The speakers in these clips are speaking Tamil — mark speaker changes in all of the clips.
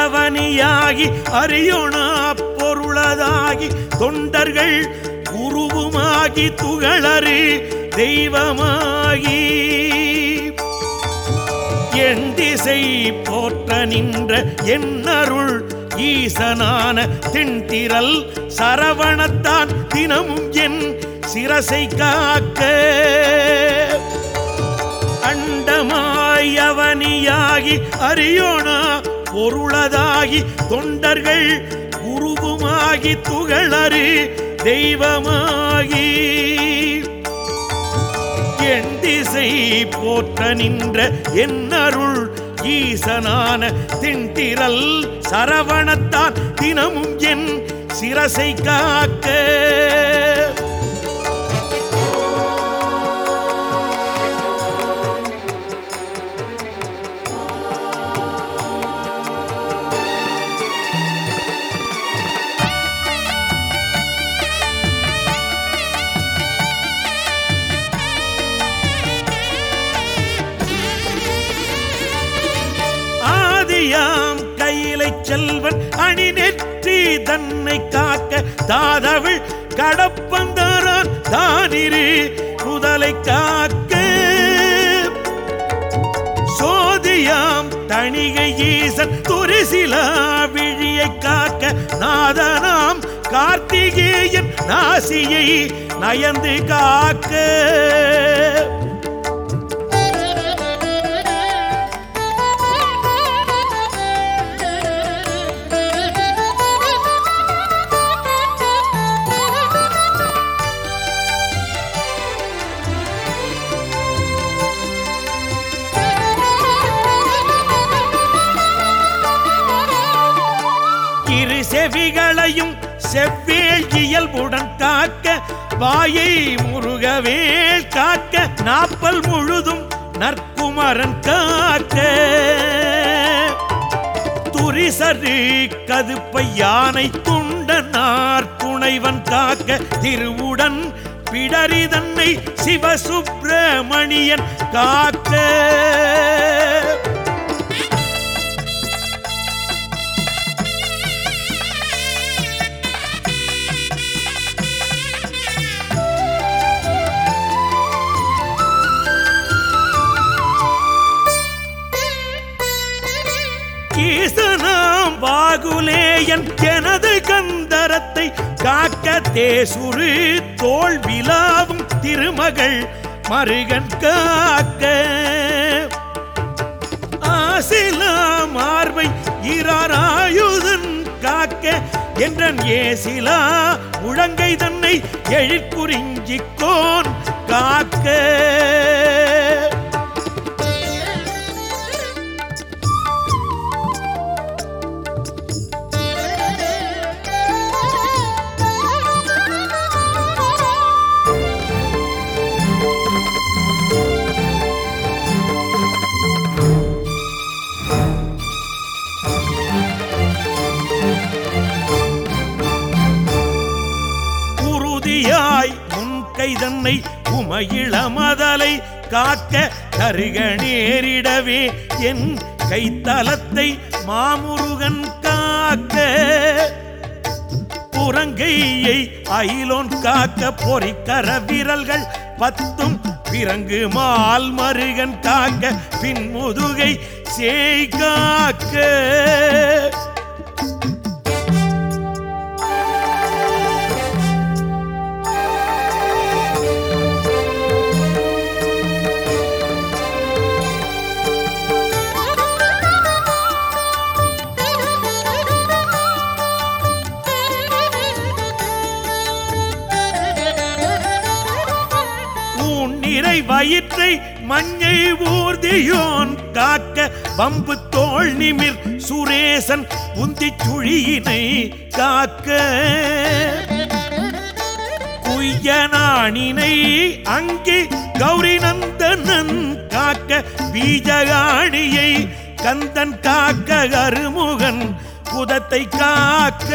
Speaker 1: அண்டமாயவனியாகி அறியோணா பொருளதாகி தொண்டர்கள் உருவுமாகி துகளறு தெய்வமாகி என் திசை போற்ற நின்ற என்னருள் ஈசனான தென்திரல் சரவணத்தான் தினமும் என் சிரசை காக்க அண்டமாயவனியாகி அறியோனா பொருளதாகி தொண்டர்கள் உருவுமாகி துகளறு தெய்வமாகி என் திசை போற்ற நின்ற என்னருள் ஈசனான திண்டிரல் சரவணத்தான் தினமும் என் சிரசை காக்க ஆதியாம் கையிலை செல்வன் அணி நெற்றி தன்னை காக்க தாதவிழ் கடப்பந்தாரான் தானிரு முதலை காக்க சோதியாம் தணிகை ஈசன் துரிசிலா விழியை காக்க நாதனாம் கார்த்திகேயன் நாசியை நயந்து காக்க இரு செவிகளையும் செவ்வேள் இயல்புடன் காக்க வாயை முருகவேல் காக்க நாப்பல் முழுதும் நற்குமரன் காக்க துரிசரு கதுப்பை யானை துண்டனார் துணைவன் காக்க திருவுடன் பிடரி தன்னை சிவசுப்பிரமணியன் காக்க ஈசனாம் பாகுலேயன் எனது கந்தரத்தை காக்க தேசுரு தோல் விலாவும் திருமகள் மருகன் காக்க ஆசிலா மார்பை இராராயுதன் காக்க என்றன் ஏசிலா முழங்கை தன்னை எழிற்குறிஞ்சிக்கோன் காக்க உறுதியாய் முன்கை தன்னை உமையிளமதலை காக்க தருக நேரிடவே என் கைத்தலத்தை மாமுருகன் காக்க புறங்கையை அயிலோன் காக்க பொறிக்கர விரல்கள் பத்தும் பிறங்கு மால் மருகன் காக்க பின்முதுகை சேய் காக்க ஊன்னிறை வயிற்றை மஞ்சை ஊர்தியோன் காக்க வம்பு தோள் நிமிர் சுரேசன் உந்தி சுழியினை காக்க குய்யனானினை அங்கே கௌரி நந்தனன் காக்க பீஜகாணியை கந்தன் காக்க அருமுகன் குதத்தை காக்க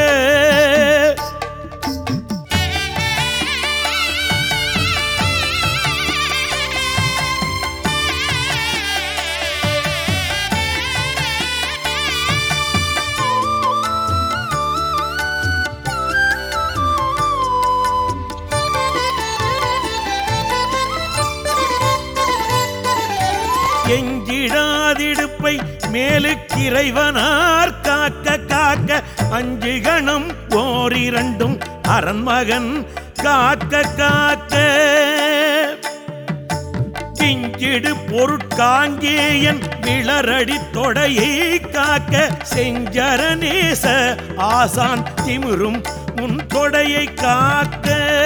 Speaker 1: இறைவனார் காக்க காக்க அஞ்சு கணம் ஓரிரண்டும் அரண்மகன் காக்க காக்க பிஞ்சிடு பொருட்காங்கேயன் விளரடி தொடையை காக்க செஞ்சரநேச ஆசான் திமிரும் முன் தொடையை காக்க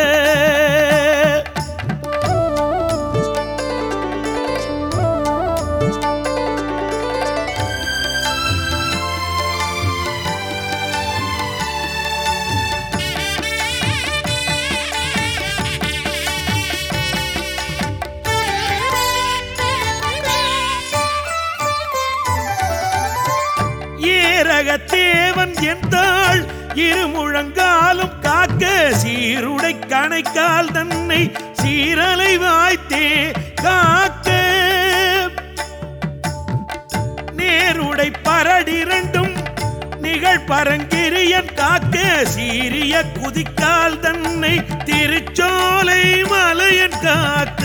Speaker 1: ஏரகத்தேவன் எந்தாள் இருமுழங்காலும் காக்க சீருடை கணைக்கால் தன்னை சீரலை வாய்த்தே காக்க நேருடை பரடிரண்டும் நிகழ் பரங்கிரியன் காக்க சீரிய குதிக்கால் தன்னை திருச்சோலை மலையன் காக்க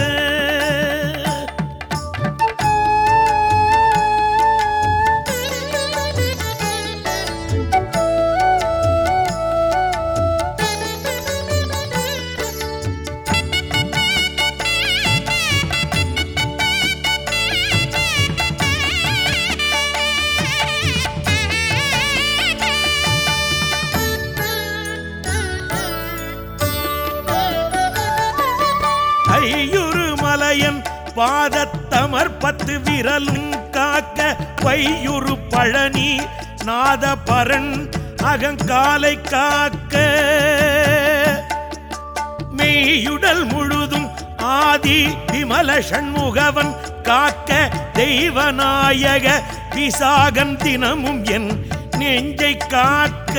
Speaker 1: ஐயுறு மலையன் பாதத்தமர் பத்து விரலும் காக்க வையுறு பழனி நாதபரன் அகங்காலை காக்க மெய்யுடல் முழுதும் ஆதி விமல சண்முகவன் காக்க தெய்வநாயக விசாகன் தினமும் என் நெஞ்சை காக்க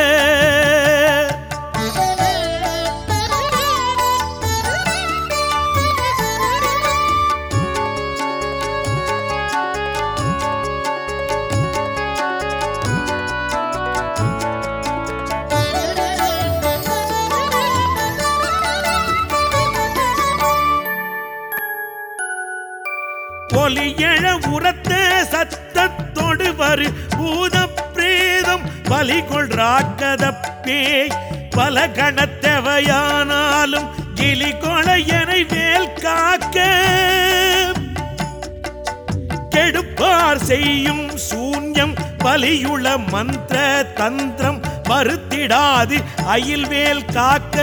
Speaker 1: ஒலியழ உரத்த சத்தத்தொடு வரு பூத பிரேதம் பலி கொள்றாக்கத பேய் பல கணத்தெவையானாலும் கிளி கொளையனை வேல் காக்க கெடுப்பார் செய்யும் சூன்யம் பலியுள மந்திர தந்திரம் மறுத்திடாது அயில்வேல் காக்க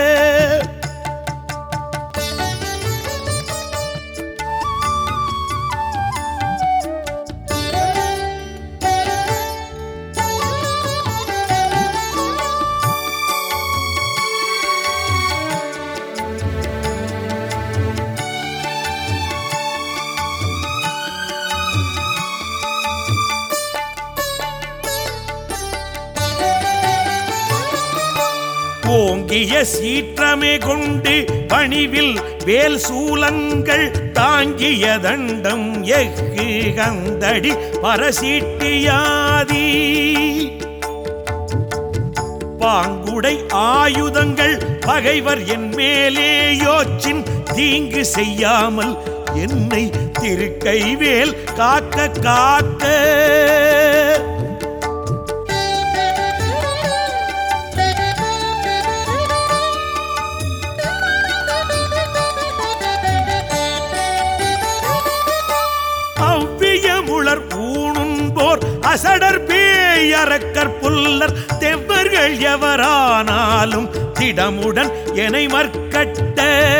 Speaker 1: ஓங்கிய சீற்றமே கொண்டு பணிவில் வேல் சூலங்கள் தாங்கிய தண்டம் எஃகு கந்தடி பரசீட்டியாதி பாங்குடை ஆயுதங்கள் பகைவர் என் மேலே யோச்சின் தீங்கு செய்யாமல் என்னை திருக்கைவேல் காக்க காக்க அவ்வியமுளர் ஊணும்போர் அசடர் பேயறக்கற் புல்லர் தெவ்வர்கள் எவரானாலும் திடமுடன் எனை மற்கட்ட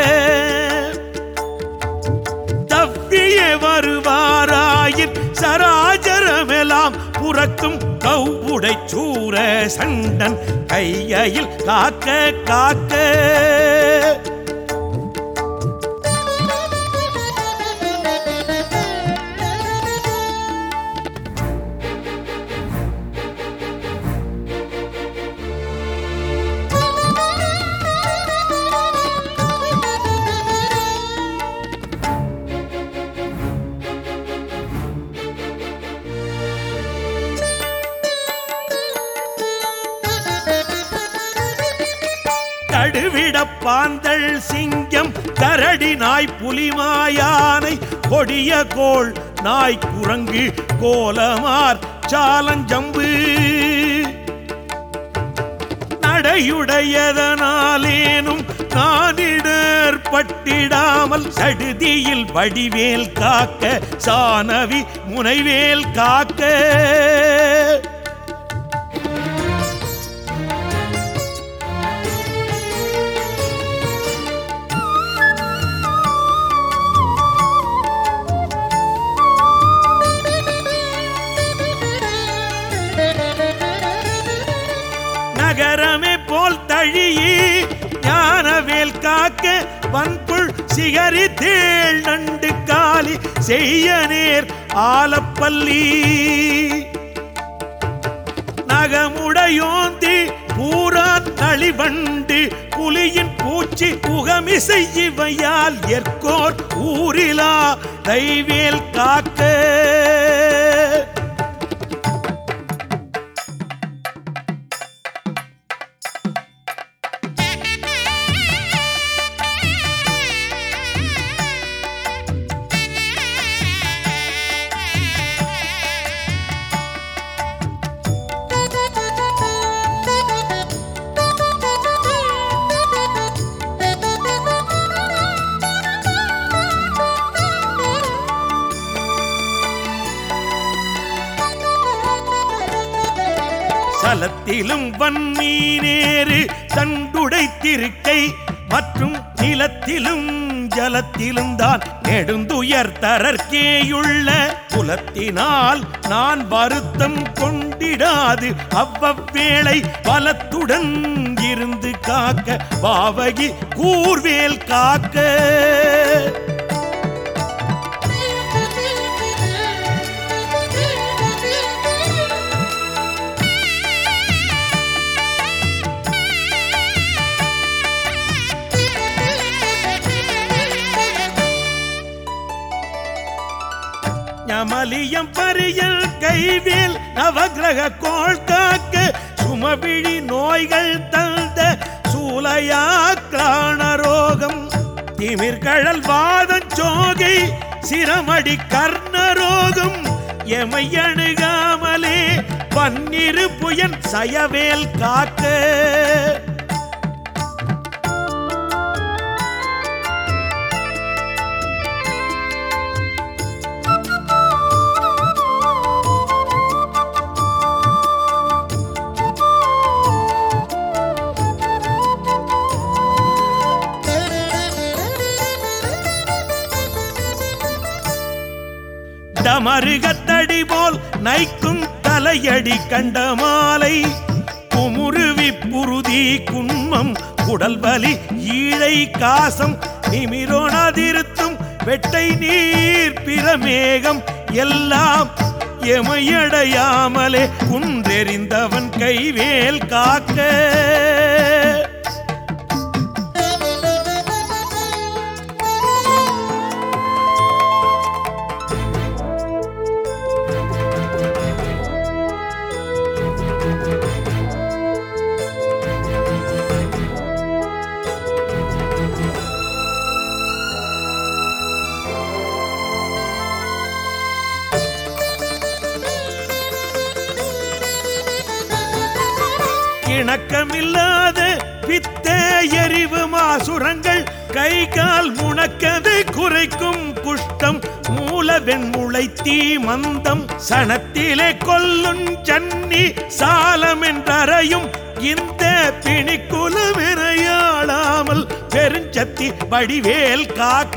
Speaker 1: தவ்விய வருவாராயின் சராஜரமெல்லாம் புறக்கும் கவ்வுடை சூர சண்டன் கையில் காக்க காக்க கடுவிட பாந்தள் சிங்கம் கரடி நாய் புலிமாயானை கொடிய கோள் நாய் குரங்கு கோலமார் மாச்சாலஞ்சம்பு நடையுடையதனாலேனும் நானிடர் பட்டிடாமல் சடுதியில் வடிவேல் காக்க சானவி முனைவேல் காக்க நகரமே போல் தழியே ஞானவேல் காக்க வன்புள் சிகரி தேள் நண்டு காலி செய்ய நேர் ஆலப்பள்ளி நகமுடையோந்தி பூரான் களிவண்டு புலியின் பூச்சி புகமிசை இவையால் எற்கோர் ஊரிலா தைவேல் காக்க சலத்திலும் வன்மீனேறு தண்டுடை திருக்கை மற்றும் நிலத்திலும் ஜலத்திலும் தான் நெடுந்துயர் தரற்கேயுள்ள குலத்தினால் நான் வருத்தம் கொண்டிடாது அவ்வவேளை பலத்துடன் இருந்து காக்க பாவகி கூர்வேல் காக்க ஞமலியம் பரியல் கைவேல் நவகிரக கோள் காக்க சுமவிழி நோய்கள் தந்த சூலையா ரோகம் திமிர்கழல் வாதம் சோகை சிரமடி கர்ணரோகம் எமை அணுகாமலே பன்னிரு புயன் சயவேல் காக்க டமருகத்தடி போல் நைக்கும் தலையடி கண்ட மாலை குமுருவி புருதி குன்மம் குடல்வலி ஈழை காசம் நிமிரோணாதிருத்தும் வெட்டை நீர் பிரமேகம் எல்லாம் எமையடையாமலே குன்றெறிந்தவன் கைவேல் காக்க இணக்கமில்லாத பித்த எரிவு மாசுரங்கள் கை கால் முணக்கதை குறைக்கும் குஷ்டம் மூல வெண்முளை தீ மந்தம் சனத்திலே கொல்லுஞ் சன்னி சாலம் என்றறையும் இந்த பிணிக்குலவினையாடாமல் பெருஞ்சத்தி வடிவேல் காக்க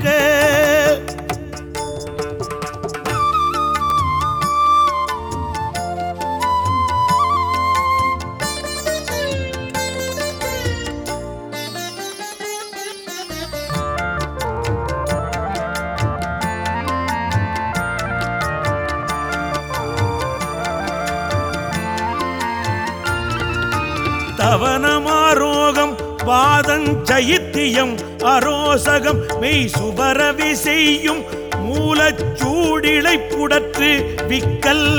Speaker 1: தவனமாரோகம் பாதஞ்சைத்தியம் அரோசகம் மெய் சுபரவி செய்யும் மூலச்சூடிளை புடற்று விக்கல்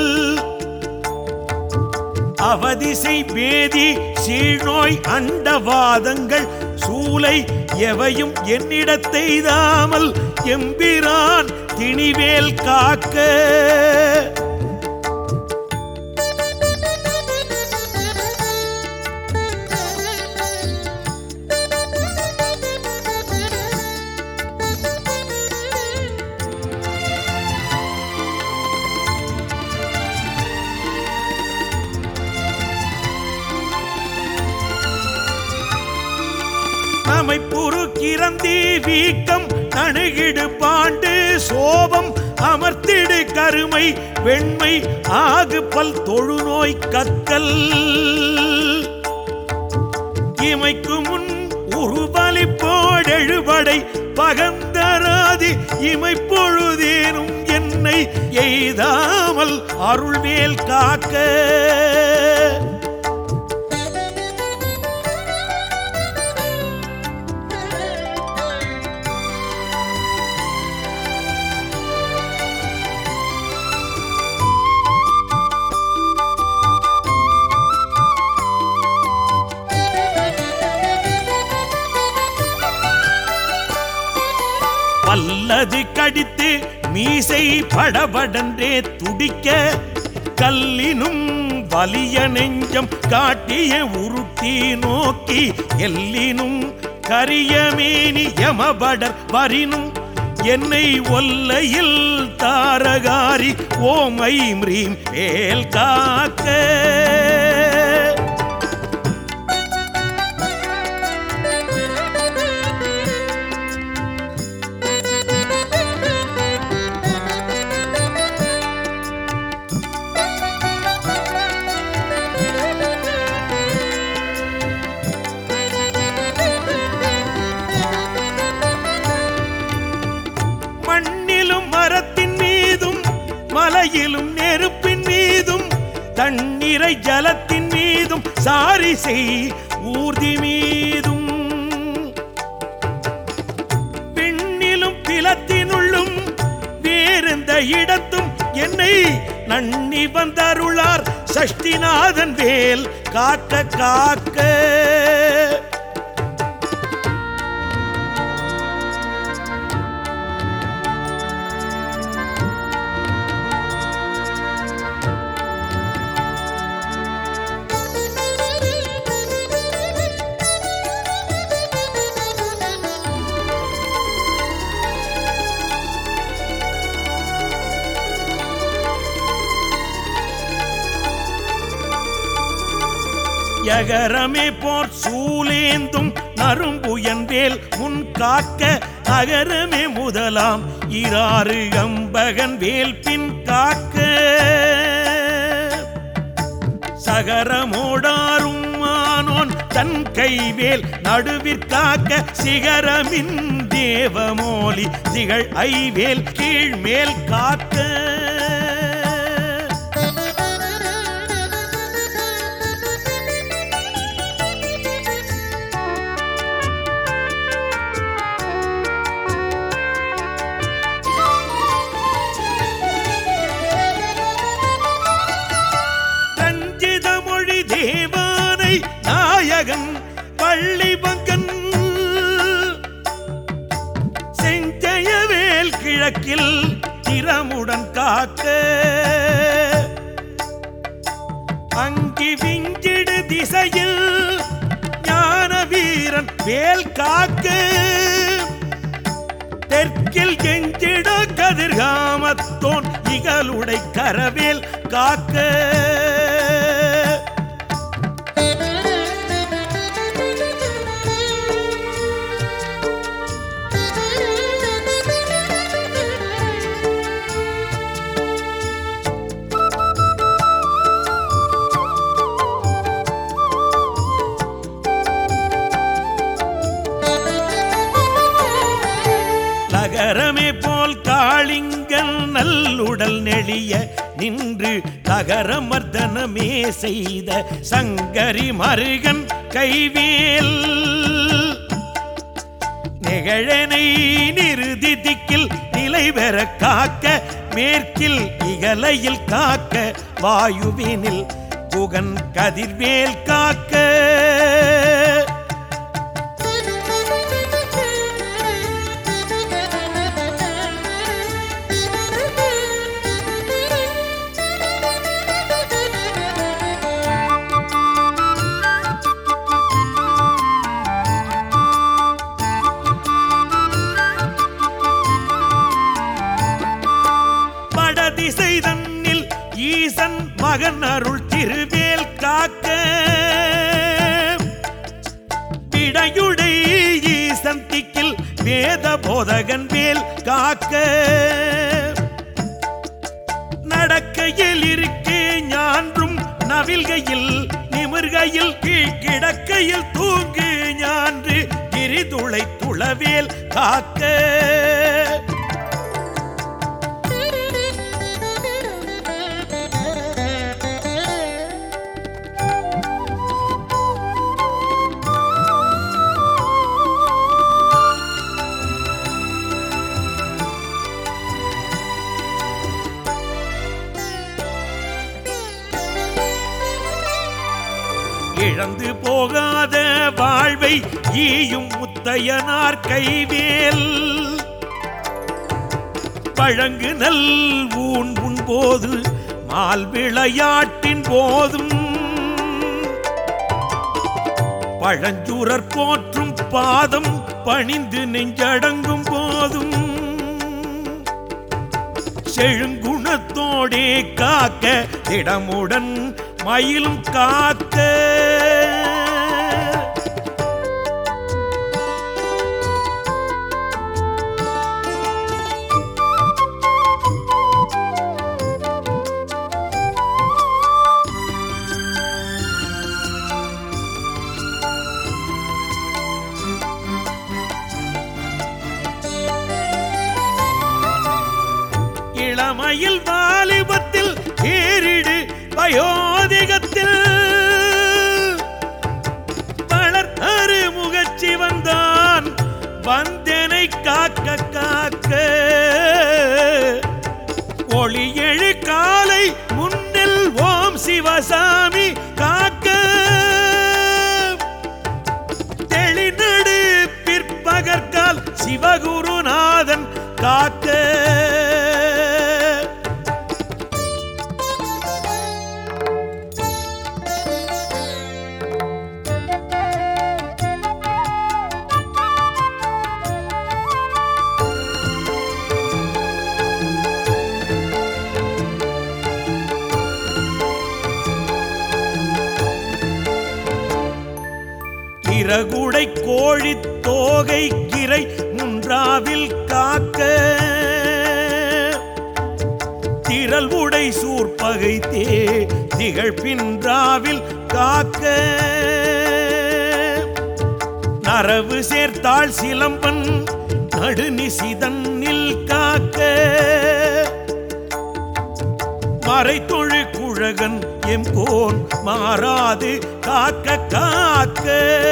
Speaker 1: அவதிசை வேதி சீழ்நோய் அண்டவாதங்கள் சூலை எவையும் என்னிடத்தெய்தாமல் எம்பிரான் திணிவேல் காக்க அமைப்புரு கிறந்தி வீக்கம் நணுகிடு பாண்டு சோபம் அமர்த்திடு கருமை வெண்மை ஆகு பல் தொழுநோய் கக்கல் இமைக்கு முன் உருவலிப்போடெழுபடை பகந்தராதி இமைப்பொழுதேனும் என்னை எய்தாமல் அருள்வேல் காக்க பல்லது கடித்து மீசை படபடன்றே துடிக்க கல்லினும் வலிய நெஞ்சம் காட்டிய உருட்டி நோக்கி எல்லினும் கரியமேனி யமபடர் வரினும் என்னை ஒல்லையில் தாரகாரி ஓமை மிரீம் வேல் காக்க மண்ணிலும் மரத்தின் மீதும் மலையிலும் நெருப்பின் மீதும் தண்ணீரை ஜலத்தின் மீதும் சாரி செய் ஊர்தி மீதும் விண்ணிலும் பிலத்தினுள்ளும் வேறெந்த இடத்தும் என்னை நன்னி வந்தருளார் சஷ்டிநாதன் வேல் காக்க காக்க யகரமே போர் சூலேந்தும் நரும்புயன் வேல் முன் காக்க அகரமே முதலாம் இராறு அம்பகன் வேல் பின் காக்க சகரமோடாரும் மானோன் தன் கைவேல் நடுவிற்காக்க சிகரமின் தேவமோலி திகழ் ஐவேல் கீழ்மேல் காக்க ரஞ்சித மொழி தேவானை நாயகன் பள்ளி பங்கன் செஞ்சயவேல் கிழக்கில் திறமுடன் காக்க அங்கி விஞ்சிடு திசையில் ஞான வீரன் வேல் காக்க தெற்கில் கெஞ்சிட கதிர்காமத்தோன் இகலுடை கரவேல் காக்க நகரமே போல் காளிங்கன் நல்லுடல் நெளிய நின்று தகரமர்தனமே செய்த சங்கரி மருகன் கைவேல் நிகழனை நிறுதி திக்கில் நிலை பெற காக்க மேற்கில் இகலையில் காக்க வாயுவினில் புகன் கதிர்வேல் காக்க வடதிசை தன்னில் ஈசன் மகன் அருள் திருவேல் காக்க வேத போதகன் வேல் காக்க நடக்கையில் இருக்கு ஞான்றும் நவில்கையில் நிமிர்கையில் கீழ் கிடக்கையில் தூங்கு ஞான்று கிரிதுளை துளவேல் காக்க இழந்து போகாத வாழ்வை ஈயும் முத்தையனார் கைவேல் பழங்கு நல் ஊன் உண்போது மால் விளையாட்டின் போதும் பழஞ்சூரர் போற்றும் பாதம் பணிந்து நெஞ்சடங்கும் போதும் செழுங்குணத்தோடே காக்க திடமுடன் மயிலும் காக்க இளமையில் வாலிபத்தில் ஏறிடு வயோதிகத்தில் வளர் அருமுகச்சி வந்தான் வந்தனை காக்க காக்க ஒளி எழு காலை முன்னில் ஓம் சிவசாமி காக்க தெளிநடு பிற்பகற்கால் சிவகுருநாதன் காக்க இறகுடை கோழி தோகை கிரை முன்றாவில் காக்க திரள் உடை சூர்பகை தே திகழ் பின்றாவில் காக்க நரவு சேர்த்தாள் சிலம்பன் நடுநிசிதன்னில் காக்க மறைத்தொழு குழகன் எம் கோன் மாறாது காக்க காக்க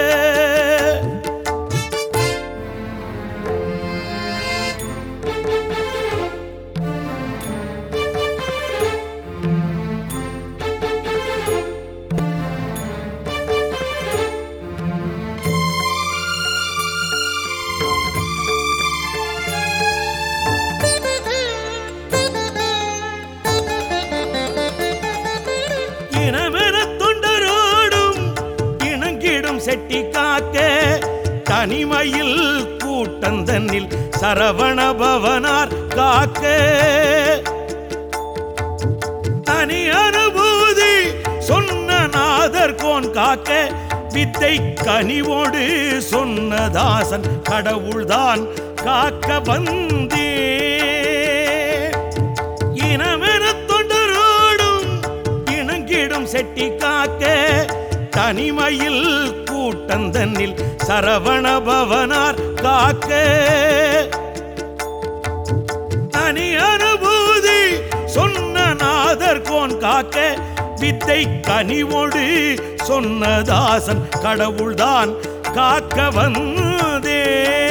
Speaker 1: இனமென தொண்டரோடும் இணங்கிடும் செட்டி காக்க தனிமையில் கூட்டந்தன்னில் சரவண பவனார் காக்க தனி அனுபூதி சொன்ன நாதர் கோன் காக்க வித்தை கனிவோடு சொன்ன தாசன் கடவுள்தான் காக்க வந்தே இனமென தொண்டரோடும் இணங்கிடும் செட்டி காக்க தனிமையில் கூட்டந்தன்னில் சரவண பவனார் காக்க தனி அனுபூதி சொன்ன நாதர் கோன் காக்க வித்தை கனிவோடு சொன்ன தாசன் கடவுள்தான் காக்க வந்தே